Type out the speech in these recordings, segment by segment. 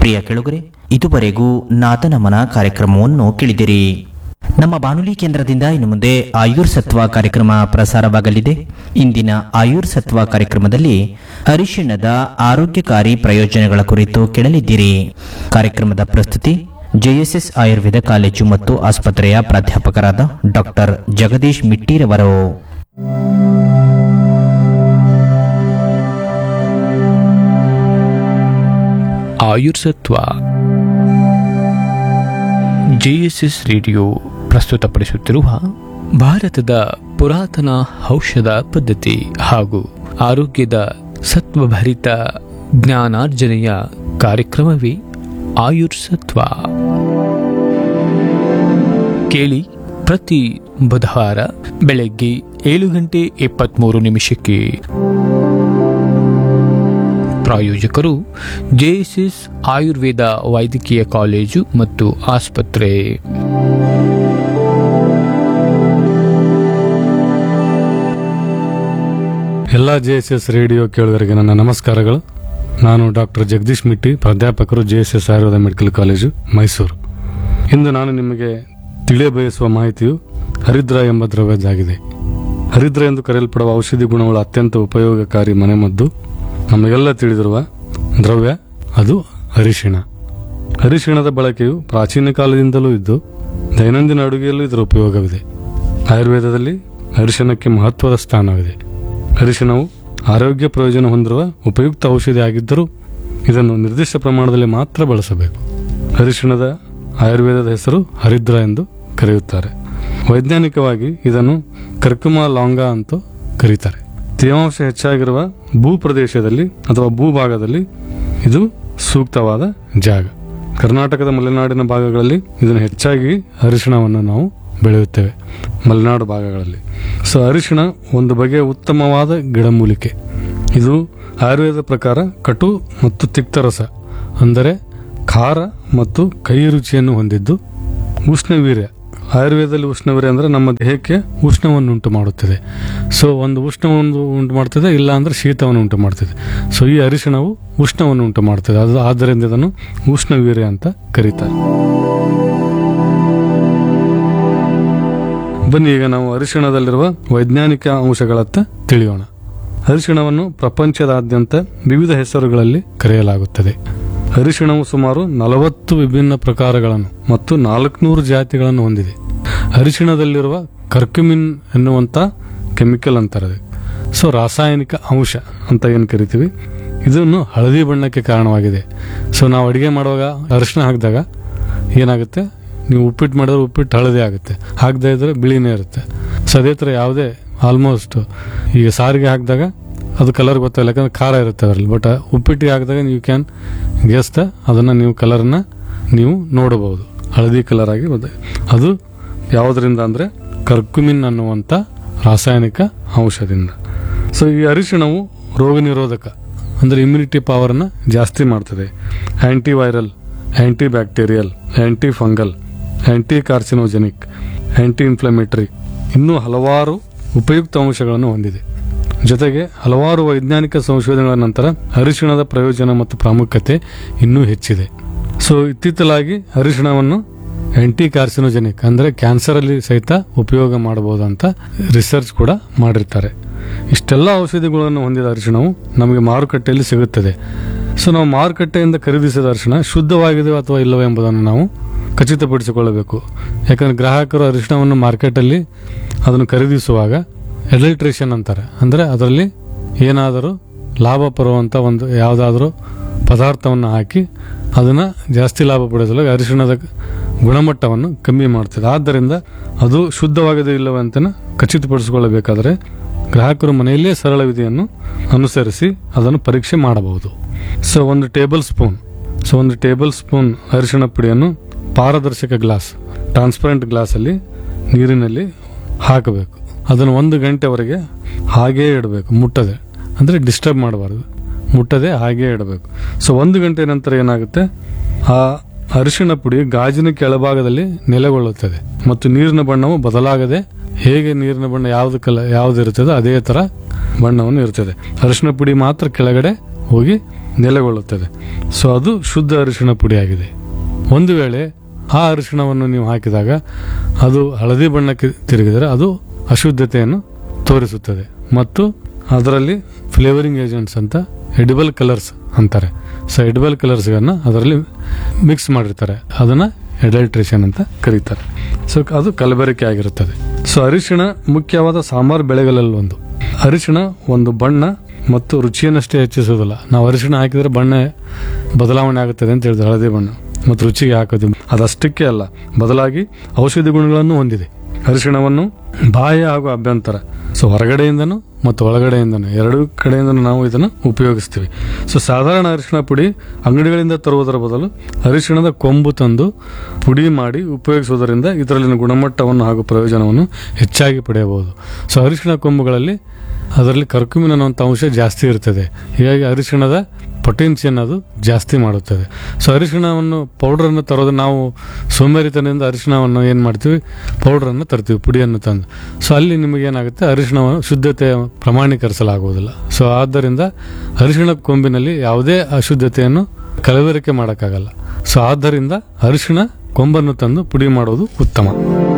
ಪ್ರಿಯ ಕೆಳುಗರೆ ಇದುವರೆಗೂ ನಾದನಮನ ಕಾರ್ಯಕ್ರಮವನ್ನು ಕೇಳಿದಿರಿ ನಮ್ಮ ಬಾನುಲಿ ಕೇಂದ್ರದಿಂದ ಇನ್ನು ಮುಂದೆ ಆಯುರ್ ಸತ್ವ ಕಾರ್ಯಕ್ರಮ ಪ್ರಸಾರವಾಗಲಿದೆ ಇಂದಿನ ಆಯುರ್ ಸತ್ವ ಕಾರ್ಯಕ್ರಮದಲ್ಲಿ ಅರಿಶಿಣದ ಆರೋಗ್ಯಕಾರಿ ಪ್ರಯೋಜನಗಳ ಕುರಿತು ಕೇಳಲಿದ್ದೀರಿ ಕಾರ್ಯಕ್ರಮದ ಪ್ರಸ್ತುತಿ ಜೆಎಸ್ಎಸ್ ಆಯುರ್ವೇದ ಕಾಲೇಜು ಮತ್ತು ಆಸ್ಪತ್ರೆಯ ಪ್ರಾಧ್ಯಾಪಕರಾದ ಡಾಕ್ಟರ್ ಜಗದೀಶ್ ಮಿಟ್ಟಿರವರು ಆಯುರ್ಸತ್ವ ಜೆಎಸ್ಎಸ್ ರೇಡಿಯೋ ಪ್ರಸ್ತುತಪಡಿಸುತ್ತಿರುವ ಭಾರತದ ಪುರಾತನ ಔಷಧ ಪದ್ಧತಿ ಹಾಗೂ ಆರೋಗ್ಯದ ಸತ್ವಭರಿತ ಜ್ಞಾನಾರ್ಜನೆಯ ಕಾರ್ಯಕ್ರಮವೇ ಆಯುರ್ಸತ್ವ ಕೇಳಿ ಪ್ರತಿ ಬುಧವಾರ ಬೆಳಗ್ಗೆ ಏಳು ಗಂಟೆ ಇಪ್ಪತ್ತ್ಮೂರು ನಿಮಿಷಕ್ಕೆ ಪ್ರಾಯೋಜಕರು ಜೆಎಸ್ಎಸ್ ಆಯುರ್ವೇದ ವೈದ್ಯಕೀಯ ಕಾಲೇಜು ಮತ್ತು ಆಸ್ಪತ್ರೆ ಎಲ್ಲ ಜೆ ಎಸ್ ಎಸ್ ರೇಡಿಯೋ ಕೇಳುಗರಿಗೆ ನನ್ನ ನಮಸ್ಕಾರಗಳು ನಾನು ಡಾಕ್ಟರ್ ಜಗದೀಶ್ ಮಿಟ್ಟಿ ಪ್ರಾಧ್ಯಾಪಕರು J S S Ayurveda medical college Mysuru ಇಂದು ನಾನು ನಿಮಗೆ ತಿಳಿಯಬಯಸುವ ಮಾಹಿತಿಯು ಹರಿದ್ರ ಎಂಬ ದ್ರವ್ಯದಾಗಿದೆ ಹರಿದ್ರ ಎಂದು ಕರೆಯಲ್ಪಡುವ ಔಷಧಿ ಗುಣಗಳ ಅತ್ಯಂತ ಉಪಯೋಗಕಾರಿ ಮನೆಮದ್ದು ನಮಗೆಲ್ಲ ತಿಳಿದಿರುವ ದ್ರವ್ಯ ಅದು ಅರಿಶಿಣ ಅರಿಶಿಣದ ಬಳಕೆಯು ಪ್ರಾಚೀನ ಕಾಲದಿಂದಲೂ ಇದ್ದು ದೈನಂದಿನ ಅಡುಗೆಯಲ್ಲೂ ಇದರ ಉಪಯೋಗವಿದೆ ಆಯುರ್ವೇದದಲ್ಲಿ ಅರಿಶಿಣಕ್ಕೆ ಮಹತ್ವದ ಸ್ಥಾನವಿದೆ ಅರಿಶಿಣವು ಆರೋಗ್ಯ ಪ್ರಯೋಜನ ಹೊಂದಿರುವ ಉಪಯುಕ್ತ ಔಷಧಿ ಆಗಿದ್ದರೂ ಇದನ್ನು ನಿರ್ದಿಷ್ಟ ಪ್ರಮಾಣದಲ್ಲಿ ಮಾತ್ರ ಬಳಸಬೇಕು ಅರಿಶಿಣದ ಆಯುರ್ವೇದದ ಹೆಸರು ಹರಿದ್ರ ಎಂದು ಕರೆಯುತ್ತಾರೆ ವೈಜ್ಞಾನಿಕವಾಗಿ ಇದನ್ನು ಕರ್ಕುಮ ಲಾಂಗ ಅಂತ ಕರೀತಾರೆ ತೇವಾಂಶ ಹೆಚ್ಚಾಗಿರುವ ಭೂ ಪ್ರದೇಶದಲ್ಲಿ ಅಥವಾ ಭೂಭಾಗದಲ್ಲಿ ಇದು ಸೂಕ್ತವಾದ ಜಾಗ ಕರ್ನಾಟಕದ ಮಲೆನಾಡಿನ ಭಾಗಗಳಲ್ಲಿ ಇದನ್ನು ಹೆಚ್ಚಾಗಿ ಅರಿಶಿಣವನ್ನು ನಾವು ಬೆಳೆಯುತ್ತೇವೆ ಮಲೆನಾಡು ಭಾಗಗಳಲ್ಲಿ ಸೊ ಅರಿಶಿಣ ಒಂದು ಬಗೆಯ ಉತ್ತಮವಾದ ಗಿಡಮೂಲಿಕೆ ಇದು ಆಯುರ್ವೇದ ಪ್ರಕಾರ ಕಟು ಮತ್ತು ತಿಕ್ತರಸ ಅಂದರೆ ಖಾರ ಮತ್ತು ಕಹಿ ರುಚಿಯನ್ನು ಹೊಂದಿದ್ದು ಉಷ್ಣವೀರ್ಯ ಆಯುರ್ವೇದದಲ್ಲಿ ಉಷ್ಣವೀರ್ಯ ಅಂದರೆ ನಮ್ಮ ದೇಹಕ್ಕೆ ಉಷ್ಣವನ್ನು ಉಂಟು ಮಾಡುತ್ತದೆ ಸೊ ಒಂದು ಉಷ್ಣವನ್ನು ಉಂಟು ಮಾಡ್ತದೆ ಇಲ್ಲ ಅಂದ್ರೆ ಶೀತವನ್ನು ಉಂಟು ಮಾಡ್ತದೆ ಸೊ ಈ ಅರಿಶಿಣವು ಉಷ್ಣವನ್ನು ಉಂಟು ಮಾಡ್ತದೆ ಅದು ಆದ್ದರಿಂದ ಇದನ್ನು ಉಷ್ಣವೀರ್ಯ ಅಂತ ಕರೀತಾರೆ ಬನ್ನಿ ಈಗ ನಾವು ಅರಿಶಿಣದಲ್ಲಿರುವ ವೈಜ್ಞಾನಿಕ ಅಂಶಗಳತ್ತ ತಿಳಿಯೋಣ ಅರಿಶಿಣವನ್ನು ಪ್ರಪಂಚದಾದ್ಯಂತ ವಿವಿಧ ಹೆಸರುಗಳಲ್ಲಿ ಕರೆಯಲಾಗುತ್ತದೆ ಅರಿಶಿಣವು ಸುಮಾರು ನಲವತ್ತು ವಿಭಿನ್ನ ಪ್ರಕಾರಗಳನ್ನು ಮತ್ತು ನಾಲ್ಕುನೂರು ಜಾತಿಗಳನ್ನು ಹೊಂದಿದೆ ಅರಿಶಿಣದಲ್ಲಿರುವ ಕರ್ಕ್ಯುಮಿನ್ ಎನ್ನುವಂಥ ಕೆಮಿಕಲ್ ಅಂತಾರೆ ಸೊ ರಾಸಾಯನಿಕ ಅಂಶ ಅಂತ ಏನು ಕರಿತೀವಿ ಇದನ್ನು ಹಳದಿ ಬಣ್ಣಕ್ಕೆ ಕಾರಣವಾಗಿದೆ ಸೊ ನಾವು ಅಡುಗೆ ಮಾಡುವಾಗ ಅರಿಶಿಣ ಹಾಕಿದಾಗ ಏನಾಗುತ್ತೆ ನೀವು ಉಪ್ಪಿಟ್ಟು ಮಾಡಿದ್ರೆ ಉಪ್ಪಿಟ್ಟು ಹಳದಿ ಆಗುತ್ತೆ ಹಾಕದೇ ಇದ್ರೆ ಬಿಳಿನೇ ಇರುತ್ತೆ ಸೊ ಅದೇ ಥರ ಯಾವುದೇ ಆಲ್ಮೋಸ್ಟ್ ಈಗ ಸಾರಿಗೆ ಹಾಕಿದಾಗ ಅದು ಕಲರ್ ಗೊತ್ತಾಗಲ್ಲ ಯಾಕಂದ್ರೆ ಖಾರ ಇರುತ್ತೆ ಅದರಲ್ಲಿ ಬಟ್ ಉಪ್ಪಿಟ್ಟಿಗೆ ಹಾಕಿದಾಗ ನೀವು ಕ್ಯಾನ್ ಗೆಸ್ತ ಅದನ್ನು ನೀವು ಕಲರ್ನ ನೀವು ನೋಡಬಹುದು ಹಳದಿ ಕಲರ್ ಆಗಿ ಬರುತ್ತೆ. ಅದು ಯಾವುದರಿಂದ ಅಂದರೆ ಕರ್ಕುಮಿನ್ ಅನ್ನುವಂಥ ರಾಸಾಯನಿಕ ಅಂಶದಿಂದ ಸೊ ಈ ಅರಿಶಿಣವು ರೋಗ ನಿರೋಧಕ ಅಂದರೆ ಇಮ್ಯುನಿಟಿ ಪವರ್ನ ಜಾಸ್ತಿ ಮಾಡ್ತದೆ anti viral anti bacterial anti fungal anti carcinogenic anti inflammatory ಇನ್ನೂ ಹಲವಾರು ಉಪಯುಕ್ತ ಅಂಶಗಳನ್ನು ಹೊಂದಿದೆ ಜೊತೆಗೆ ಹಲವಾರು ವೈಜ್ಞಾನಿಕ ಸಂಶೋಧನೆಗಳ ನಂತರ ಅರಿಶಿಣದ ಪ್ರಯೋಜನ ಮತ್ತು ಪ್ರಾಮುಖ್ಯತೆ ಇನ್ನೂ ಹೆಚ್ಚಿದೆ ಸೊ ಇತ್ತೀಚಲಾಗಿ ಅರಿಶಿಣವನ್ನು ಆಂಟಿ ಕಾರ್ಸಿನೋಜೆನಿಕ್ ಅಂದರೆ ಕ್ಯಾನ್ಸರಲ್ಲಿ ಸಹಿತ ಉಪಯೋಗ ಮಾಡಬಹುದು ಅಂತ ರಿಸರ್ಚ್ ಕೂಡ ಮಾಡಿರ್ತಾರೆ ಇಷ್ಟೆಲ್ಲ ಔಷಧಿಗಳನ್ನು ಹೊಂದಿದ ಅರಿಶಿಣವು ನಮಗೆ ಮಾರುಕಟ್ಟೆಯಲ್ಲಿ ಸಿಗುತ್ತದೆ ಸೊ ನಾವು ಮಾರುಕಟ್ಟೆಯಿಂದ ಖರೀದಿಸಿದ ಅರಿಶಿಣ ಶುದ್ಧವಾಗಿದೆ ಅಥವಾ ಇಲ್ಲವೋ ಎಂಬುದನ್ನು ನಾವು ಖಚಿತಪಡಿಸಿಕೊಳ್ಳಬೇಕು ಯಾಕಂದ್ರೆ ಗ್ರಾಹಕರು ಅರಿಶಿಣವನ್ನು ಮಾರ್ಕೆಟಲ್ಲಿ ಅದನ್ನು ಖರೀದಿಸುವಾಗ ಎಡಲ್ಟ್ರೇಷನ್ ಅಂತಾರೆ ಅಂದರೆ ಅದರಲ್ಲಿ ಏನಾದರೂ ಲಾಭ ಬರುವಂಥ ಒಂದು ಯಾವುದಾದ್ರೂ ಪದಾರ್ಥವನ್ನು ಹಾಕಿ ಅದನ್ನು ಜಾಸ್ತಿ ಲಾಭ ಪಡೆಸಲು ಅರಿಶಿಣದ ಗುಣಮಟ್ಟವನ್ನು ಕಮ್ಮಿ ಮಾಡ್ತದೆ ಆದ್ದರಿಂದ ಅದು ಶುದ್ಧವಾಗಿದೆ ಇಲ್ಲವೇ ಅಂತ ಖಚಿತಪಡಿಸಿಕೊಳ್ಳಬೇಕಾದರೆ ಗ್ರಾಹಕರು ಮನೆಯಲ್ಲೇ ಸರಳ ವಿಧಿಯನ್ನು ಅನುಸರಿಸಿ ಅದನ್ನು ಪರೀಕ್ಷೆ ಮಾಡಬಹುದು ಸೊ ಒಂದು ಟೇಬಲ್ ಸ್ಪೂನ್ ಸೊ ಒಂದು ಟೇಬಲ್ ಸ್ಪೂನ್ ಅರಿಶಿಣ ಪುಡಿಯನ್ನು ಪಾರದರ್ಶಕ ಗ್ಲಾಸ್ ಟ್ರಾನ್ಸ್ಪರೆಂಟ್ ಗ್ಲಾಸಲ್ಲಿ ನೀರಿನಲ್ಲಿ ಹಾಕಬೇಕು ಅದನ್ನು ಒಂದು ಗಂಟೆವರೆಗೆ ಹಾಗೇ ಇಡಬೇಕು ಮುಟ್ಟದೆ ಅಂದರೆ ಡಿಸ್ಟರ್ಬ್ ಮಾಡಬಾರ್ದು ಮುಟ್ಟದೆ ಹಾಗೇ ಇಡಬೇಕು ಸೊ ಒಂದು ಗಂಟೆ ನಂತರ ಏನಾಗುತ್ತೆ ಆ ಅರಿಶಿಣ ಪುಡಿ ಗಾಜಿನ ಕೆಳಭಾಗದಲ್ಲಿ ನೆಲೆಗೊಳ್ಳುತ್ತದೆ ಮತ್ತು ನೀರಿನ ಬಣ್ಣವು ಬದಲಾಗದೆ ಹೇಗೆ ನೀರಿನ ಬಣ್ಣ ಯಾವ್ದು ಕಲ ಯಾವ್ದು ಇರ್ತದೆ ಅದೇ ತರ ಬಣ್ಣವನ್ನು ಇರ್ತದೆ ಅರಿಶಿಣ ಪುಡಿ ಮಾತ್ರ ಕೆಳಗಡೆ ಹೋಗಿ ನೆಲೆಗೊಳ್ಳುತ್ತದೆ ಸೊ ಅದು ಶುದ್ಧ ಅರಿಶಿಣ ಪುಡಿಯಾಗಿದೆ ಒಂದು ವೇಳೆ ಆ ಅರಿಶಿಣವನ್ನು ನೀವು ಹಾಕಿದಾಗ ಅದು ಹಳದಿ ಬಣ್ಣಕ್ಕೆ ತಿರುಗಿದರೆ ಅದು ಅಶುದ್ಧತೆಯನ್ನು ತೋರಿಸುತ್ತದೆ ಮತ್ತು ಅದರಲ್ಲಿ ಫ್ಲೇವರಿಂಗ್ ಏಜೆಂಟ್ಸ್ ಅಂತ ಎಡಿಬಲ್ ಕಲರ್ಸ್ ಅಂತಾರೆ ಸೊ ಎಡಿಬಲ್ ಕಲರ್ಸ್ಗಳನ್ನ ಅದರಲ್ಲಿ ಮಿಕ್ಸ್ ಮಾಡಿರ್ತಾರೆ ಅದನ್ನ ಎಡಲ್ಟ್ರೇಷನ್ ಅಂತ ಕರೀತಾರೆ ಸೊ ಅದು ಕಲಬೆರಕೆ ಆಗಿರುತ್ತದೆ ಸೊ ಅರಿಶಿಣ ಮುಖ್ಯವಾದ ಸಾಂಬಾರ್ ಬೆಳೆಗಳಲ್ಲಿ ಒಂದು ಅರಿಶಿಣ ಒಂದು ಬಣ್ಣ ಮತ್ತು ರುಚಿಯನ್ನಷ್ಟೇ ಹೆಚ್ಚಿಸುವುದಿಲ್ಲ ನಾವು ಅರಿಶಿಣ ಹಾಕಿದ್ರೆ ಬಣ್ಣ ಬದಲಾವಣೆ ಆಗುತ್ತದೆ ಅಂತ ಹೇಳಿದ್ರೆ ಹಳದಿ ಬಣ್ಣ ಮತ್ತು ರುಚಿಗೆ ಹಾಕೋದು ಅದಷ್ಟಕ್ಕೆ ಅಲ್ಲ ಬದಲಾಗಿ ಔಷಧಿ ಗುಣಗಳನ್ನು ಹೊಂದಿದೆ ಅರಿಶಿಣವನ್ನು ಬಾಹ್ಯ ಹಾಗೂ ಅಭ್ಯಂತರ ಸೊ ಹೊರಗಡೆಯಿಂದನೂ ಮತ್ತು ಒಳಗಡೆಯಿಂದನೂ ಎರಡೂ ಕಡೆಯಿಂದನೂ ನಾವು ಇದನ್ನು ಉಪಯೋಗಿಸ್ತೀವಿ ಸೊ ಸಾಧಾರಣ ಅರಿಶಿಣ ಪುಡಿ ಅಂಗಡಿಗಳಿಂದ ತರುವುದರ ಬದಲು ಅರಿಶಿಣದ ಕೊಂಬು ತಂದು ಪುಡಿ ಮಾಡಿ ಉಪಯೋಗಿಸುವುದರಿಂದ ಇದರಲ್ಲಿನ ಗುಣಮಟ್ಟವನ್ನು ಹಾಗೂ ಪ್ರಯೋಜನವನ್ನು ಹೆಚ್ಚಾಗಿ ಪಡೆಯಬಹುದು ಸೊ ಅರಿಶಿಣ ಕೊಂಬುಗಳಲ್ಲಿ ಅದರಲ್ಲಿ ಕರ್ಕುಮಿನ್ ಅನ್ನುವಂಥ ಅಂಶ ಜಾಸ್ತಿ ಇರ್ತದೆ ಹೀಗಾಗಿ ಅರಿಶಿಣದ ಪೊಟೆನ್ಷಿಯನ್ ಅದು ಜಾಸ್ತಿ ಮಾಡುತ್ತದೆ ಸೊ ಅರಿಶಿಣವನ್ನು ಪೌಡ್ರನ್ನು ತರೋದು ನಾವು ಸೋಂಬೇರಿತನದಿಂದ ಅರಿಶಿಣವನ್ನು ಏನು ಮಾಡ್ತೀವಿ ಪೌಡ್ರನ್ನು ತರ್ತೀವಿ ಪುಡಿಯನ್ನು ತಂದು ಸೊ ಅಲ್ಲಿ ನಿಮಗೇನಾಗುತ್ತೆ ಅರಿಶಿಣವನ್ನು ಶುದ್ಧತೆ ಪ್ರಮಾಣೀಕರಿಸಲಾಗುವುದಿಲ್ಲ ಸೊ ಆದ್ದರಿಂದ ಅರಿಶಿಣ ಕೊಂಬಿನಲ್ಲಿ ಯಾವುದೇ ಅಶುದ್ಧತೆಯನ್ನು ಕಲಬೆರಕೆ ಮಾಡೋಕ್ಕಾಗಲ್ಲ ಸೊ ಆದ್ದರಿಂದ ಅರಿಶಿಣ ಕೊಂಬನ್ನು ತಂದು ಪುಡಿ ಮಾಡೋದು ಉತ್ತಮ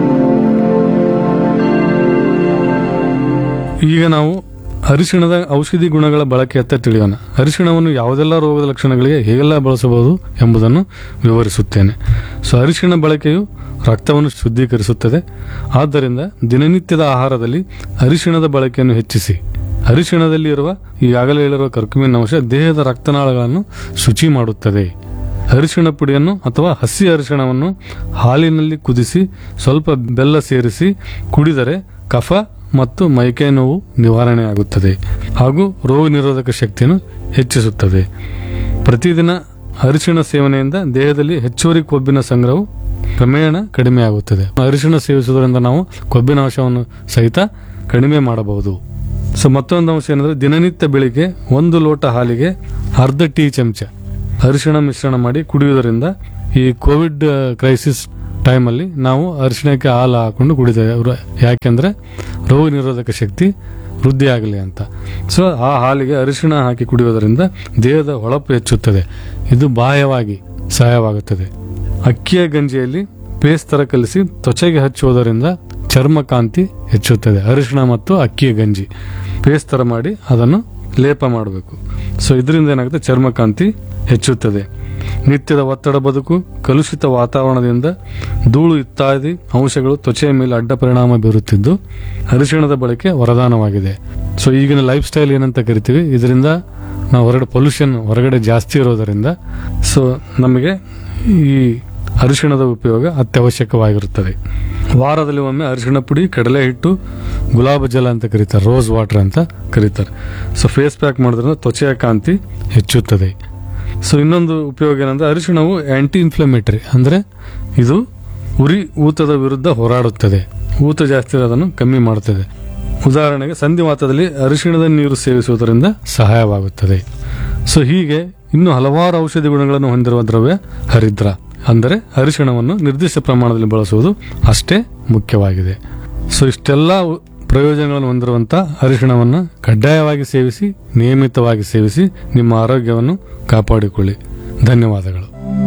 ಈಗ ನಾವು ಅರಿಶಿಣದ ಔಷಧಿ ಗುಣಗಳ ಬಳಕೆಯತ್ತ ತಿಳಿಯೋಣ ಅರಿಶಿಣವನ್ನು ಯಾವುದೆಲ್ಲ ರೋಗದ ಲಕ್ಷಣಗಳಿಗೆ ಹೇಗೆಲ್ಲ ಬಳಸಬಹುದು ಎಂಬುದನ್ನು ವಿವರಿಸುತ್ತೇನೆ ಸೊ ಅರಿಶಿಣ ಬಳಕೆಯು ರಕ್ತವನ್ನು ಶುದ್ಧೀಕರಿಸುತ್ತದೆ ಆದ್ದರಿಂದ ದಿನನಿತ್ಯದ ಆಹಾರದಲ್ಲಿ ಅರಿಶಿಣದ ಬಳಕೆಯನ್ನು ಹೆಚ್ಚಿಸಿ ಅರಿಶಿಣದಲ್ಲಿ ಇರುವ ಈಗಾಗಲೇ ಹೇಳಿರುವ ಕರ್ಕುಮಿನ್ ಅಂಶ ದೇಹದ ರಕ್ತನಾಳಗಳನ್ನು ಶುಚಿ ಮಾಡುತ್ತದೆ ಅರಿಶಿಣ ಪುಡಿಯನ್ನು ಅಥವಾ ಹಸಿ ಅರಿಶಿಣವನ್ನು ಹಾಲಿನಲ್ಲಿ ಕುದಿಸಿ ಸ್ವಲ್ಪ ಬೆಲ್ಲ ಸೇರಿಸಿ ಕುಡಿದರೆ ಕಫ ಮತ್ತು ಮೈಕೈ ನೋವು ನಿವಾರಣೆಯಾಗುತ್ತದೆ ಹಾಗೂ ರೋಗ ನಿರೋಧಕ ಶಕ್ತಿಯನ್ನು ಹೆಚ್ಚಿಸುತ್ತದೆ ಪ್ರತಿದಿನ ಅರಿಶಿಣ ಸೇವನೆಯಿಂದ ದೇಹದಲ್ಲಿ ಹೆಚ್ಚುವರಿ ಕೊಬ್ಬಿನ ಸಂಗ್ರಹವು ಕ್ರಮೇಣ ಕಡಿಮೆಯಾಗುತ್ತದೆ ಅರಿಶಿಣ ಸೇವಿಸುವುದರಿಂದ ನಾವು ಕೊಬ್ಬಿನ ಅಂಶವನ್ನು ಸಹಿತ ಕಡಿಮೆ ಮಾಡಬಹುದು ಸೊ ಮತ್ತೊಂದು ಅಂಶ ಏನಂದ್ರೆ ದಿನನಿತ್ಯ ಬೆಳಿಗ್ಗೆ ಒಂದು ಲೋಟ ಹಾಲಿಗೆ ಅರ್ಧ ಟೀ ಚಮಚ ಅರಿಶಿಣ ಮಿಶ್ರಣ ಮಾಡಿ ಕುಡಿಯುವುದರಿಂದ ಈ ಕೋವಿಡ್ ಕ್ರೈಸಿಸ್ ಟೈಮಲ್ಲಿ ನಾವು ಅರಿಶಿಣಕ್ಕೆ ಹಾಲು ಹಾಕೊಂಡು ಕುಡಿತೇವೆ ಅವ್ರು ಯಾಕೆಂದ್ರೆ ರೋಗ ನಿರೋಧಕ ಶಕ್ತಿ ವೃದ್ಧಿ ಆಗಲಿ ಅಂತ ಸೊ ಆ ಹಾಲಿಗೆ ಅರಿಶಿಣ ಹಾಕಿ ಕುಡಿಯೋದರಿಂದ ದೇಹದ ಹೊಳಪು ಹೆಚ್ಚುತ್ತದೆ ಇದು ಬಾಹ್ಯವಾಗಿ ಸಹಾಯವಾಗುತ್ತದೆ ಅಕ್ಕಿಯ ಗಂಜಿಯಲ್ಲಿ ಪೇಸ್ಟ್ ತರ ಕಲಿಸಿ ತ್ವಚೆಗೆ ಹಚ್ಚುವುದರಿಂದ ಚರ್ಮ ಕಾಂತಿ ಹೆಚ್ಚುತ್ತದೆ ಅರಿಶಿಣ ಮತ್ತು ಅಕ್ಕಿಯ ಗಂಜಿ ಪೇಸ್ಟ್ ತರ ಮಾಡಿ ಅದನ್ನು ಲೇಪ ಮಾಡಬೇಕು ಸೊ ಇದರಿಂದ ಏನಾಗುತ್ತೆ ಚರ್ಮ ಕಾಂತಿ ಹೆಚ್ಚುತ್ತದೆ ನಿತ್ಯದ ಒತ್ತಡ ಬದುಕು ಕಲುಷಿತ ವಾತಾವರಣದಿಂದ ಧೂಳು ಇತ್ಯಾದಿ ಅಂಶಗಳು ತ್ವಚೆಯ ಮೇಲೆ ಅಡ್ಡ ಪರಿಣಾಮ ಬೀರುತ್ತಿದ್ದು ಅರಿಶಿಣದ ಬಳಕೆ ವರದಾನವಾಗಿದೆ ಸೊ ಈಗಿನ ಲೈಫ್ ಸ್ಟೈಲ್ ಏನಂತ ಕರಿತೀವಿ ಇದರಿಂದ ನಾವು ಹೊರಗಡೆ ಪೊಲ್ಯೂಷನ್ ಹೊರಗಡೆ ಜಾಸ್ತಿ ಇರೋದರಿಂದ ಸೊ ನಮಗೆ ಈ ಅರಿಶಿಣದ ಉಪಯೋಗ ಅತ್ಯವಶ್ಯಕವಾಗಿರುತ್ತದೆ ವಾರದಲ್ಲಿ ಒಮ್ಮೆ ಅರಿಶಿಣ ಪುಡಿ ಕಡಲೆ ಹಿಟ್ಟು ಗುಲಾಬ ಜಲ ಅಂತ ಕರೀತಾರೆ ರೋಸ್ ವಾಟರ್ ಅಂತ ಕರೀತಾರೆ ಸೊ ಫೇಸ್ ಪ್ಯಾಕ್ ಮಾಡೋದ್ರಿಂದ ತ್ವಚೆಯ ಕಾಂತಿ ಹೆಚ್ಚುತ್ತದೆ ಸೊ ಇನ್ನೊಂದು ಉಪಯೋಗ ಏನಂದ್ರೆ ಅರಿಶಿಣವು ಆಂಟಿ ಇನ್ಫ್ಲಮೇಟರಿ ಅಂದ್ರೆ ಇದು ಉರಿ ಊತದ ವಿರುದ್ಧ ಹೋರಾಡುತ್ತದೆ ಊತ ಜಾಸ್ತಿ ಇರೋದನ್ನು ಕಮ್ಮಿ ಮಾಡುತ್ತದೆ ಉದಾಹರಣೆಗೆ ಸಂಧಿವಾತದಲ್ಲಿ ಅರಿಶಿಣದ ನೀರು ಸೇವಿಸುವುದರಿಂದ ಸಹಾಯವಾಗುತ್ತದೆ ಸೊ ಹೀಗೆ ಇನ್ನು ಹಲವಾರು ಔಷಧಿ ಗುಣಗಳನ್ನು ಹೊಂದಿರುವ ದ್ರವ್ಯ ಹರಿದ್ರ ಅಂದರೆ ಅರಿಶಿಣವನ್ನು ನಿರ್ದಿಷ್ಟ ಪ್ರಮಾಣದಲ್ಲಿ ಬಳಸುವುದು ಅಷ್ಟೇ ಮುಖ್ಯವಾಗಿದೆ ಸೊ ಇಷ್ಟೆಲ್ಲ ಉ- ಪ್ರಯೋಜನಗಳನ್ನು ಹೊಂದಿರುವಂಥ ಅರಿಶಿಣವನ್ನು ಕಡ್ಡಾಯವಾಗಿ ಸೇವಿಸಿ ನಿಯಮಿತವಾಗಿ ಸೇವಿಸಿ ನಿಮ್ಮ ಆರೋಗ್ಯವನ್ನು ಕಾಪಾಡಿಕೊಳ್ಳಿ ಧನ್ಯವಾದಗಳು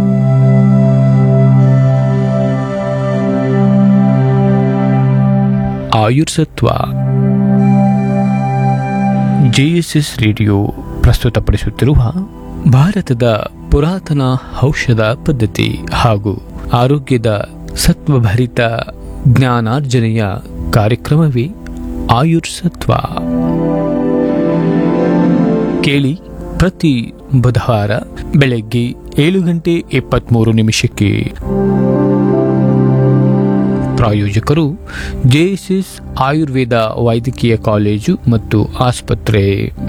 ಆಯುರ್ಸತ್ವ ಜೆಎಸ್ಎಸ್ ರೇಡಿಯೋ ಪ್ರಸ್ತುತಪಡಿಸುತ್ತಿರುವ ಭಾರತದ ಪುರಾತನ ಔಷಧ ಪದ್ಧತಿ ಹಾಗೂ ಆರೋಗ್ಯದ ಸತ್ವಭರಿತ ಜ್ಞಾನಾರ್ಜನೆಯ ಕಾರ್ಯಕ್ರಮವೇ ಆಯುರ್ಸತ್ವ ಕೇಳಿ ಪ್ರತಿ ಬುಧವಾರ ಬೆಳಗ್ಗೆ ಏಳು ಗಂಟೆ ಇಪ್ಪತ್ತ್ಮೂರು ನಿಮಿಷಕ್ಕೆ ಪ್ರಾಯೋಜಕರು ಜೆಎಸ್ಎಸ್ ಆಯುರ್ವೇದ ವೈದ್ಯಕೀಯ ಕಾಲೇಜು ಮತ್ತು ಆಸ್ಪತ್ರೆ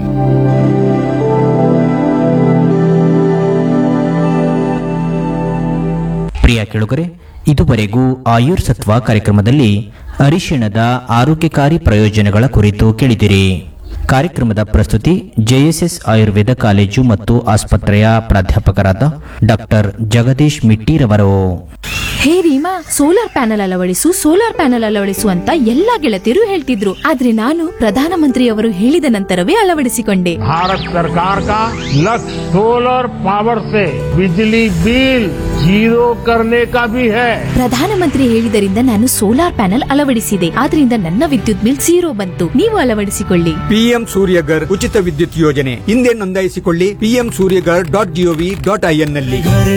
ಪ್ರಿಯ ಕೇಳುಗರೆ ಇದುವರೆಗೂ ಆಯುರ್ ಸತ್ವ ಕಾರ್ಯಕ್ರಮದಲ್ಲಿ ಅರಿಶಿಣದ ಆರೋಗ್ಯಕಾರಿ ಪ್ರಯೋಜನಗಳ ಕುರಿತು ಕೇಳಿದಿರಿ ಕಾರ್ಯಕ್ರಮದ ಪ್ರಸ್ತುತಿ ಜೆಎಸ್ಎಸ್ ಆಯುರ್ವೇದ ಕಾಲೇಜು ಮತ್ತು ಆಸ್ಪತ್ರೆಯ ಪ್ರಾಧ್ಯಾಪಕರಾದ ಡಾಕ್ಟರ್ ಜಗದೀಶ್ ಮಿಟ್ಟಿರವರು ಹೇ ರೀಮಾ ಸೋಲಾರ್ ಪ್ಯಾನೆಲ್ ಅಳವಡಿಸು ಸೋಲಾರ್ ಪ್ಯಾನೆಲ್ ಅಳವಡಿಸು ಅಂತ ಎಲ್ಲಾ ಗೆಳತಿಯರು ಹೇಳ್ತಿದ್ರು ಆದ್ರೆ ನಾನು ಪ್ರಧಾನಮಂತ್ರಿಯವರು ಹೇಳಿದ ನಂತರವೇ ಅಳವಡಿಸಿಕೊಂಡೆ भारत सरकार का लक्ष्य सोलर पावर से बिजली बिल जीरो करने का भी है ಪ್ರಧಾನಮಂತ್ರಿ ಹೇಳಿದರಿಂದ ನಾನು ಸೋಲಾರ್ ಪ್ಯಾನೆಲ್ ಅಳವಡಿಸಿದೆ ಆದ್ರಿಂದ ನನ್ನ ವಿದ್ಯುತ್ ಬಿಲ್ ಝೀರೋ ಬಂತು ನೀವು ಅಳವಡಿಸಿಕೊಳ್ಳಿ ಪಿಎಂ ಸೂರ್ಯಗರ್ ಉಚಿತ ವಿದ್ಯುತ್ ಯೋಜನೆ ಹಿಂದೆ ನೋಂದಾಯಿಸಿಕೊಳ್ಳಿ PM Suryaghar dot GOV dot IN ನಲ್ಲಿ